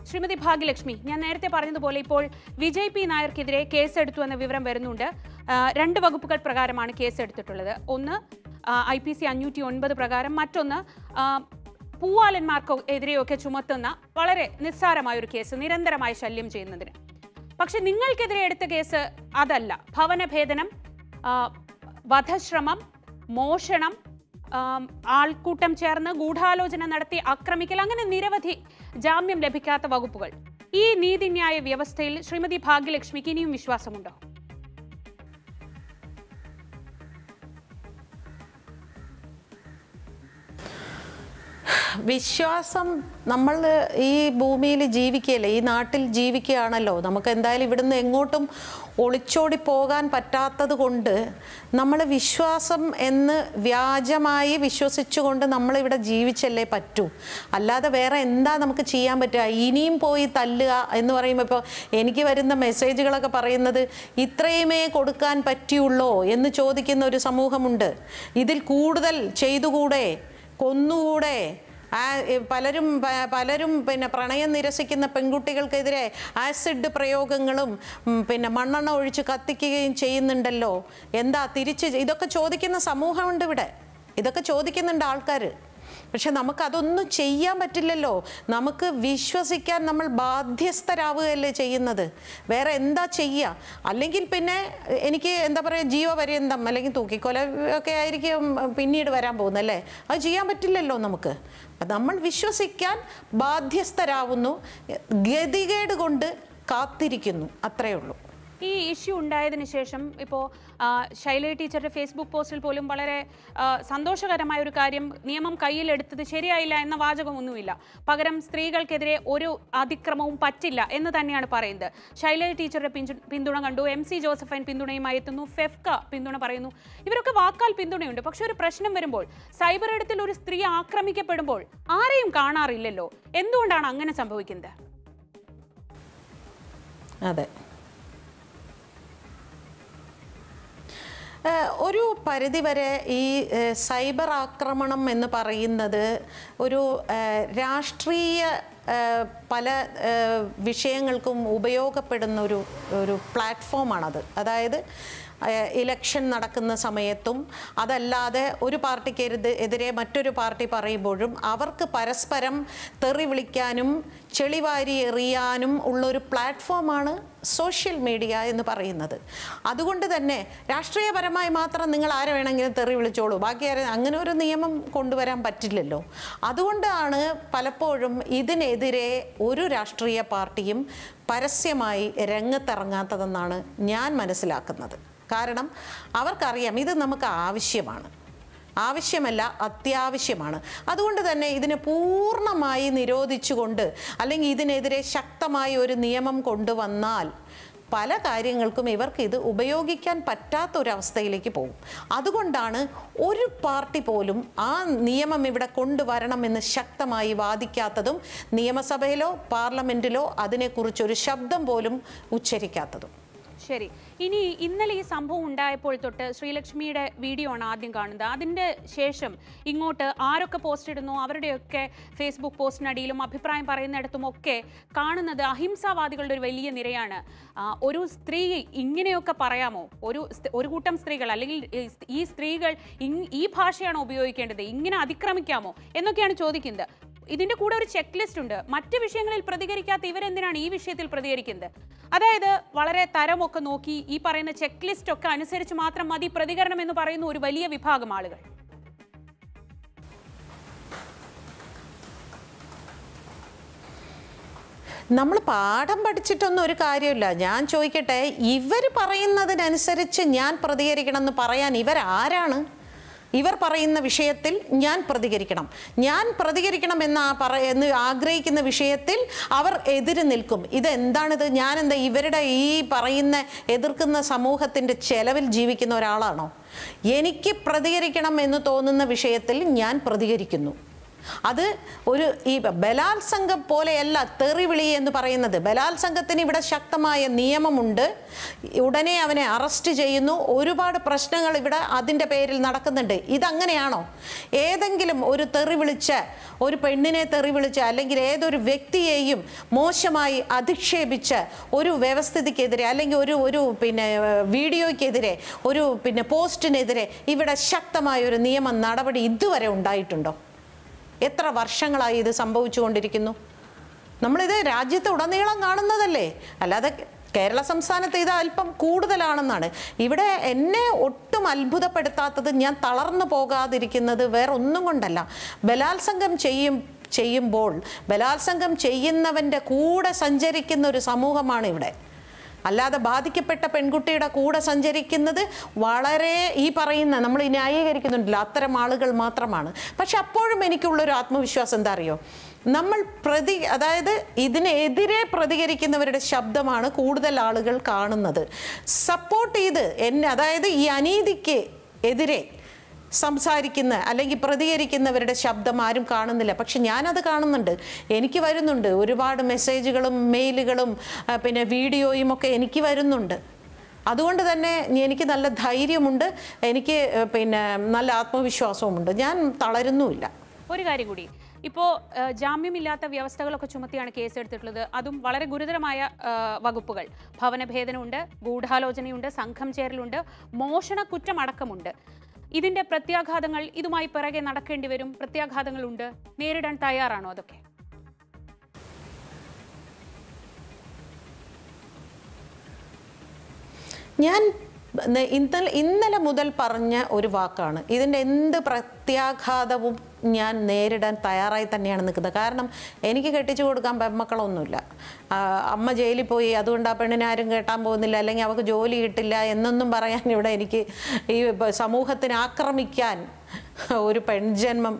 ശ്രീമതി ഭാഗ്യലക്ഷ്മി ഞാൻ നേരത്തെ പറഞ്ഞതുപോലെ ഇപ്പോൾ വിജയ് പി നായർക്കെതിരെ കേസെടുത്തു എന്ന വിവരം വരുന്നുണ്ട് ആ, രണ്ട് വകുപ്പുകൾ പ്രകാരമാണ് കേസെടുത്തിട്ടുള്ളത് ഒന്ന് ഐ പി സി അഞ്ഞൂറ്റി ഒൻപത് പ്രകാരം മറ്റൊന്ന് ആ, പൂവാലന്മാർക്ക് എതിരെയൊക്കെ ചുമത്തുന്ന വളരെ നിസ്സാരമായ ഒരു കേസ് നിരന്തരമായി ശല്യം ചെയ്യുന്നതിന് പക്ഷെ നിങ്ങൾക്കെതിരെ എടുത്ത കേസ് അതല്ല ഭവനഭേദനം ആ, വധശ്രമം മോഷണം ആം, ആൾക്കൂട്ടം ചേർന്ന് ഗൂഢാലോചന നടത്തി ആക്രമിക്കൽ അങ്ങനെ നിരവധി ജാമ്യം ലഭിക്കാത്ത വകുപ്പുകൾ ഈ നീതിന്യായ വ്യവസ്ഥയിൽ ശ്രീമതി ഭാഗ്യലക്ഷ്മിക്ക് ഇനിയും വിശ്വാസമുണ്ടോ വിശ്വാസം നമ്മൾ ഈ ഭൂമിയിൽ ജീവിക്കുകയല്ലേ ഈ നാട്ടിൽ ജീവിക്കുകയാണല്ലോ നമുക്ക് എന്തായാലും ഇവിടുന്ന് എങ്ങോട്ടും ഒളിച്ചോടി പോകാൻ പറ്റാത്തത് കൊണ്ട് നമ്മൾ വിശ്വാസം എന്ന് വ്യാജമായി വിശ്വസിച്ചുകൊണ്ട് നമ്മളിവിടെ ജീവിച്ചല്ലേ പറ്റൂ അല്ലാതെ വേറെ എന്താ നമുക്ക് ചെയ്യാൻ പറ്റുക ഇനിയും പോയി തല്ലുക എന്ന് പറയുമ്പോൾ ഇപ്പോൾ എനിക്ക് വരുന്ന മെസ്സേജുകളൊക്കെ പറയുന്നത് ഇത്രയുമേ കൊടുക്കാൻ പറ്റിയുള്ളോ എന്ന് ചോദിക്കുന്ന ഒരു സമൂഹമുണ്ട് ഇതിൽ കൂടുതൽ ചെയ്തുകൂടെ കൊന്നുകൂടെ ആ എ, പലരും പ- പലരും പിന്നെ പ്രണയം നിരസിക്കുന്ന പെൺകുട്ടികൾക്കെതിരെ ആസിഡ് പ്രയോഗങ്ങളും ഉം, പിന്നെ മണ്ണെണ്ണ ഒഴിച്ച് കത്തിക്കുകയും ചെയ്യുന്നുണ്ടല്ലോ എന്താ തിരിച്ച് ഇതൊക്കെ ചോദിക്കുന്ന സമൂഹമുണ്ട് ഇവിടെ ഇതൊക്കെ ചോദിക്കുന്നുണ്ട് ആൾക്കാർ പക്ഷെ നമുക്കതൊന്നും ചെയ്യാൻ പറ്റില്ലല്ലോ നമുക്ക് വിശ്വസിക്കാൻ നമ്മൾ ബാധ്യസ്ഥരാവുകയല്ലേ ചെയ്യുന്നത് വേറെ എന്താ ചെയ്യുക അല്ലെങ്കിൽ പിന്നെ എനിക്ക് എന്താ പറയുക ജീവപര്യന്തം അല്ലെങ്കിൽ തൂക്കിക്കൊല ഒക്കെ ആയിരിക്കും പിന്നീട് വരാൻ പോകുന്നത് അല്ലേ അത് ചെയ്യാൻ പറ്റില്ലല്ലോ നമുക്ക് അപ്പം നമ്മൾ വിശ്വസിക്കാൻ ബാധ്യസ്ഥരാവുന്നു ഗതികേട് കൊണ്ട് കാത്തിരിക്കുന്നു അത്രയേ ഉള്ളൂ ഈ ഇഷ്യൂ ഉണ്ടായതിനു ശേഷം ഇപ്പോൾ ശൈല ടീച്ചറുടെ ഫേസ്ബുക്ക് പോസ്റ്റിൽ പോലും വളരെ ആ, സന്തോഷകരമായ ഒരു കാര്യം നിയമം കയ്യിലെടുത്തത് ശരിയായില്ല എന്ന വാചകമൊന്നുമില്ല പകരം സ്ത്രീകൾക്കെതിരെ ഒരു അതിക്രമവും പറ്റില്ല എന്ന് തന്നെയാണ് പറയുന്നത് ശൈല ടീച്ചറുടെ പിന്തു- പിന്തുണ കണ്ടു എം സി ജോസഫൈൻ പിന്തുണയുമായി എത്തുന്നു ഫെഫ്ക പിന്തുണ പറയുന്നു ഇവരൊക്കെ വാക്കാൽ പിന്തുണയുണ്ട് പക്ഷെ ഒരു പ്രശ്നം വരുമ്പോൾ സൈബർ ഇടത്തിൽ ഒരു സ്ത്രീ ആക്രമിക്കപ്പെടുമ്പോൾ ആരെയും കാണാറില്ലല്ലോ എന്തുകൊണ്ടാണ് അങ്ങനെ സംഭവിക്കുന്നത് അതെ ഏഹ് ഒരു പരിധിവരെ ഈ ഏഹ് സൈബർ ആക്രമണം എന്ന് പറയുന്നത് ഒരു ഏഹ് രാഷ്ട്രീയ ഏഹ് പല ഏഹ് വിഷയങ്ങൾക്കും ഉപയോഗപ്പെടുന്ന ഒരു ഒരു പ്ലാറ്റ്ഫോമാണത് അതായത് ഏഹ് ഇലക്ഷൻ നടക്കുന്ന സമയത്തും അതല്ലാതെ ഒരു പാർട്ടിക്ക് എതിരെ- എതിരെ മറ്റൊരു പാർട്ടി പറയുമ്പോഴും അവർക്ക് പരസ്പരം തെറി വിളിക്കാനും ചെളിവാരി എറിയാനും ഉള്ളൊരു പ്ലാറ്റ്ഫോമാണ് സോഷ്യൽ മീഡിയ എന്ന് പറയുന്നത് അതുകൊണ്ട് തന്നെ രാഷ്ട്രീയപരമായി മാത്രം നിങ്ങൾ ആരെ വേണമെങ്കിലും തെറി വിളിച്ചോളൂ ബാക്കി ആരെ അങ്ങനെ ഒരു നിയമം കൊണ്ടുവരാൻ പറ്റില്ലല്ലോ അതുകൊണ്ടാണ് പലപ്പോഴും ഇതിനെതിരെ ഒരു രാഷ്ട്രീയ പാർട്ടിയും പരസ്യമായി രംഗത്തിറങ്ങാത്തതെന്നാണ് ഞാൻ മനസ്സിലാക്കുന്നത് കാരണം അവർക്കറിയാം ഇത് നമുക്ക് ആവശ്യമാണ് ആവശ്യമല്ല അത്യാവശ്യമാണ് അതുകൊണ്ട് തന്നെ ഇതിനെ പൂർണ്ണമായി നിരോധിച്ചുകൊണ്ട് അല്ലെങ്കിൽ ഇതിനെതിരെ ശക്തമായ ഒരു നിയമം കൊണ്ടുവന്നാൽ പല കാര്യങ്ങൾക്കും ഇവർക്ക് ഇത് ഉപയോഗിക്കാൻ പറ്റാത്ത ഒരവസ്ഥയിലേക്ക് പോകും അതുകൊണ്ടാണ് ഒരു പാർട്ടി പോലും ആ നിയമം ഇവിടെ കൊണ്ടുവരണമെന്ന് ശക്തമായി വാദിക്കാത്തതും നിയമസഭയിലോ പാർലമെൻറ്റിലോ അതിനെക്കുറിച്ചൊരു ശബ്ദം പോലും ഉച്ചരിക്കാത്തതും ശരി ഇനി ഇന്നലെ ഈ സംഭവം ഉണ്ടായപ്പോൾ തൊട്ട് ശ്രീലക്ഷ്മിയുടെ വീഡിയോ ആണ് ആദ്യം കാണുന്നത് അതിൻ്റെ ശേഷം ഇങ്ങോട്ട് ആരൊക്കെ പോസ്റ്റ് ഇടുന്നു അവരുടെയൊക്കെ ഫേസ്ബുക്ക് പോസ്റ്റിനടിയിലും അഭിപ്രായം പറയുന്നിടത്തും ഒക്കെ കാണുന്നത് അഹിംസാവാദികളുടെ ഒരു വലിയ നിരയാണ് ആ, ഒരു സ്ത്രീ ഇങ്ങനെയൊക്കെ പറയാമോ ഒരു സ്- ഒരു കൂട്ടം സ്ത്രീകൾ അല്ലെങ്കിൽ ഈ- ഈ സ്ത്രീകൾ ഇങ്- ഈ ഭാഷയാണോ ഉപയോഗിക്കേണ്ടത് ഇങ്ങനെ അതിക്രമിക്കാമോ എന്നൊക്കെയാണ് ചോദിക്കുന്നത് ഇതിന്റെ കൂടെ ഒരു ചെക്ക് ലിസ്റ്റ് ഉണ്ട് മറ്റ് വിഷയങ്ങളിൽ പ്രതികരിക്കാത്ത ഇവരെന്തിനാണ് ഈ വിഷയത്തിൽ പ്രതികരിക്കുന്നത് അതായത് വളരെ തരമൊക്കെ നോക്കി ഈ പറയുന്ന ചെക്ക് ലിസ്റ്റ് ഒക്കെ അനുസരിച്ച് മാത്രം മതി പ്രതികരണം എന്ന് പറയുന്ന ഒരു വലിയ വിഭാഗം ആളുകൾ നമ്മൾ പാഠം പഠിച്ചിട്ടൊന്നും ഒരു കാര്യമില്ല ഞാൻ ചോദിക്കട്ടെ ഇവർ പറയുന്നതിനനുസരിച്ച് ഞാൻ പ്രതികരിക്കണം എന്ന് പറയാൻ ഇവരാരാണ് ഇവർ പറയുന്ന വിഷയത്തിൽ ഞാൻ പ്രതികരിക്കണം ഞാൻ പ്രതികരിക്കണം എന്ന് ആ പറ എന്ന് ആഗ്രഹിക്കുന്ന വിഷയത്തിൽ അവർ എതിര് നിൽക്കും ഇതെന്താണിത് ഞാനെന്താ ഇവരുടെ ഈ പറയുന്ന എതിർക്കുന്ന സമൂഹത്തിൻ്റെ ചെലവിൽ ജീവിക്കുന്ന ഒരാളാണോ എനിക്ക് പ്രതികരിക്കണം എന്ന് തോന്നുന്ന വിഷയത്തിൽ ഞാൻ പ്രതികരിക്കുന്നു അത് ഒരു ഈ ബലാത്സംഗം പോലെയല്ല തെറിവിളി എന്ന് പറയുന്നത് ബലാത്സംഗത്തിന് ഇവിടെ ശക്തമായ നിയമമുണ്ട് ഉടനെ അവനെ അറസ്റ്റ് ചെയ്യുന്നു ഒരുപാട് പ്രശ്നങ്ങൾ ഇവിടെ അതിൻ്റെ പേരിൽ നടക്കുന്നുണ്ട് ഇതങ്ങനെയാണോ ഏതെങ്കിലും ഒരു തെറി വിളിച്ച് ഒരു പെണ്ണിനെ തെറി വിളിച്ച് അല്ലെങ്കിൽ ഏതൊരു വ്യക്തിയെയും മോശമായി അധിക്ഷേപിച്ച് ഒരു വ്യവസ്ഥിതിക്കെതിരെ അല്ലെങ്കിൽ ഒരു ഒരു പിന്നെ ഏഹ്, വീഡിയോയ്ക്കെതിരെ ഒരു പിന്നെ പോസ്റ്റിനെതിരെ ഇവിടെ ശക്തമായ ഒരു നിയമ നടപടി ഇതുവരെ ഉണ്ടായിട്ടുണ്ടോ എത്ര വർഷങ്ങളായി ഇത് സംഭവിച്ചുകൊണ്ടിരിക്കുന്നു നമ്മളിത് രാജ്യത്ത് ഉടനീളം കാണുന്നതല്ലേ അല്ലാതെ കേരള സംസ്ഥാനത്ത് ഇത് അല്പം കൂടുതലാണെന്നാണ് ഇവിടെ എന്നെ ഒട്ടും അത്ഭുതപ്പെടുത്താത്തത് ഞാൻ തളർന്നു പോകാതിരിക്കുന്നത് വേറെ ഒന്നും കൊണ്ടല്ല ബലാത്സംഗം ചെയ്യും ചെയ്യുമ്പോൾ ബലാത്സംഗം ചെയ്യുന്നവൻ്റെ കൂടെ സഞ്ചരിക്കുന്ന ഒരു സമൂഹമാണ് ഇവിടെ അല്ലാതെ ബാധിക്കപ്പെട്ട പെൺകുട്ടിയുടെ കൂടെ സഞ്ചരിക്കുന്നത് വളരെ ഈ പറയുന്ന നമ്മൾ ഈ ന്യായീകരിക്കുന്നുണ്ടല്ലോ അത്തരം ആളുകൾ മാത്രമാണ് പക്ഷെ അപ്പോഴും എനിക്കുള്ളൊരു ആത്മവിശ്വാസം എന്താ അറിയോ നമ്മൾ പ്രതി അതായത് ഇതിനെതിരെ പ്രതികരിക്കുന്നവരുടെ ശബ്ദമാണ് കൂടുതൽ ആളുകൾ കാണുന്നത് സപ്പോർട്ട് ചെയ്ത് എന്നെ അതായത് ഈ അനീതിക്ക് എതിരെ സംസാരിക്കുന്ന അല്ലെങ്കിൽ പ്രതികരിക്കുന്നവരുടെ ശബ്ദം ആരും കാണുന്നില്ല പക്ഷെ ഞാനത് കാണുന്നുണ്ട് എനിക്ക് വരുന്നുണ്ട് ഒരുപാട് മെസ്സേജുകളും മെയിലുകളും ആ, പിന്നെ വീഡിയോയും ഒക്കെ എനിക്ക് വരുന്നുണ്ട് അതുകൊണ്ട് തന്നെ എനിക്ക് നല്ല ധൈര്യമുണ്ട് എനിക്ക് ഏ, പിന്നെ നല്ല ആത്മവിശ്വാസവുമുണ്ട് ഞാൻ തളരുന്നുമില്ല ഒരു കാര്യം കൂടി ഇപ്പോൾ ജാമ്യമില്ലാത്ത വ്യവസ്ഥകളൊക്കെ ചുമത്തിയാണ് കേസ് എടുത്തിട്ടുള്ളത് അതും വളരെ ഗുരുതരമായ ആ, വകുപ്പുകൾ ഭവനഭേദനമുണ്ട് ഗൂഢാലോചനയുണ്ട് സംഘം ചേരലുണ്ട് മോഷണ കുറ്റം അടക്കമുണ്ട് ഇതിന്റെ പ്രത്യാഘാതങ്ങൾ ഇതുമായി പിറകെ നടക്കേണ്ടി വരും പ്രത്യാഘാതങ്ങളുണ്ട് നേരിടാൻ തയ്യാറാണോ അതൊക്കെ ഞാൻ ന- ഇന്നലെ ഇന്നലെ മുതൽ പറഞ്ഞ ഒരു വാക്കാണ് ഇതിൻ്റെ എന്ത് പ്രത്യാഘാതവും ഞാൻ നേരിടാൻ തയ്യാറായി തന്നെയാണ് നിൽക്കുന്നത് കാരണം എനിക്ക് കെട്ടിച്ചു കൊടുക്കാൻ പെൺമക്കളൊന്നുമില്ല ആ, അമ്മ ജയിലിൽ പോയി അതുകൊണ്ട് ആ പെണ്ണിനെ ആരും കേട്ടാൻ പോകുന്നില്ല അല്ലെങ്കിൽ അവൾക്ക് ജോലി കിട്ടില്ല എന്നൊന്നും പറയാൻ ഇവിടെ എനിക്ക് ഈ ബ- സമൂഹത്തിനെ ആക്രമിക്കാൻ ഒരു പെൺജന്മം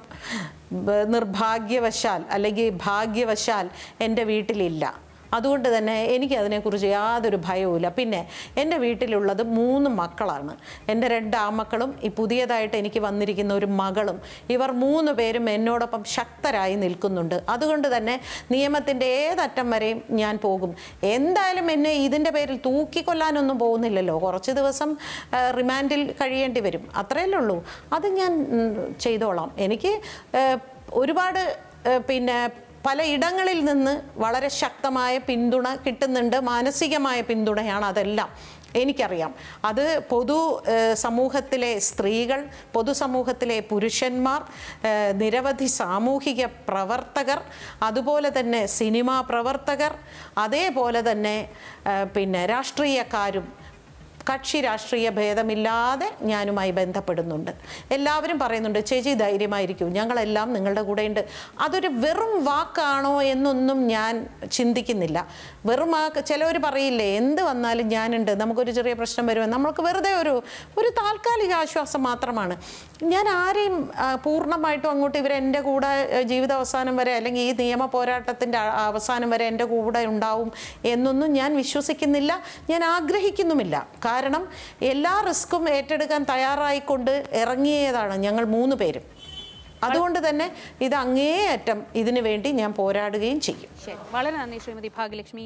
ബ- നിർഭാഗ്യവശാൽ അല്ലെങ്കിൽ ഭാഗ്യവശാൽ എൻ്റെ വീട്ടിലില്ല അതുകൊണ്ട് തന്നെ എനിക്ക് അതിനെക്കുറിച്ച് യാതൊരു ഭയവുമില്ല പിന്നെ എൻ്റെ വീട്ടിലുള്ളത് മൂന്ന് മക്കളാണ് എൻ്റെ രണ്ട് ആമക്കളും ഈ പുതിയതായിട്ട് എനിക്ക് വന്നിരിക്കുന്ന ഒരു മകളും ഇവർ മൂന്ന് പേരും എന്നോടൊപ്പം ശക്തരായി നിൽക്കുന്നുണ്ട് അതുകൊണ്ട് തന്നെ നിയമത്തിൻ്റെ ഏതറ്റം വരെയും ഞാൻ പോകും എന്തായാലും എന്നെ ഇതിൻ്റെ പേരിൽ തൂക്കിക്കൊല്ലാനൊന്നും പോകുന്നില്ലല്ലോ കുറച്ച് ദിവസം ആ, റിമാൻഡിൽ കഴിയേണ്ടി വരും അത്രയല്ലേ ഉള്ളൂ അത് ഞാൻ ഉം, ചെയ്തോളാം എനിക്ക് ആ, ഒരുപാട് ആ, പിന്നെ പല ഇടങ്ങളിൽ നിന്ന് വളരെ ശക്തമായ പിന്തുണ കിട്ടുന്നുണ്ട് മാനസികമായ പിന്തുണയാണ് അതെല്ലാം എനിക്കറിയാം അത് പൊതു ഏഹ്, സമൂഹത്തിലെ സ്ത്രീകൾ പൊതുസമൂഹത്തിലെ പുരുഷന്മാർ ഏഹ്, നിരവധി സാമൂഹിക പ്രവർത്തകർ അതുപോലെ തന്നെ സിനിമാ പ്രവർത്തകർ അതേപോലെ തന്നെ ഏഹ്, പിന്നെ രാഷ്ട്രീയക്കാരും കക്ഷി രാഷ്ട്രീയ ഭേദമില്ലാതെ ഞാനുമായി ബന്ധപ്പെടുന്നുണ്ട് എല്ലാവരും പറയുന്നുണ്ട് ചേച്ചി ധൈര്യമായിരിക്കും ഞങ്ങളെല്ലാം നിങ്ങളുടെ കൂടെയുണ്ട് അതൊരു വെറും വാക്കാണോ എന്നൊന്നും ഞാൻ ചിന്തിക്കുന്നില്ല വെറും വാക്ക് ചിലവർ പറയില്ലേ എന്ത് വന്നാലും ഞാനുണ്ട് നമുക്കൊരു ചെറിയ പ്രശ്നം വരുമ്പോൾ നമ്മൾക്ക് വെറുതെ ഒരു ഒരു താൽക്കാലിക ആശ്വാസം മാത്രമാണ് ഞാൻ ആരെയും ആ, പൂർണ്ണമായിട്ടും അങ്ങോട്ട് ഇവർ എൻ്റെ കൂടെ ഏഹ്, ജീവിത അവസാനം വരെ അല്ലെങ്കിൽ ഈ നിയമ പോരാട്ടത്തിൻ്റെ അ- അവസാനം വരെ എൻ്റെ കൂടെ ഉണ്ടാവും എന്നൊന്നും ഞാൻ വിശ്വസിക്കുന്നില്ല ഞാൻ ആഗ്രഹിക്കുന്നുമില്ല കാരണം എല്ലാ റിസ്ക്കും ഏറ്റെടുക്കാൻ തയ്യാറായിക്കൊണ്ട് ഇറങ്ങിയതാണ് ഞങ്ങൾ മൂന്ന് പേരും അതുകൊണ്ട് തന്നെ ഇത് അങ്ങേയറ്റം ഇതിനു വേണ്ടി ഞാൻ പോരാടുകയും ചെയ്യും ശരി വളരെ നന്ദി ശ്രീമതി ഭാഗ്യലക്ഷ്മി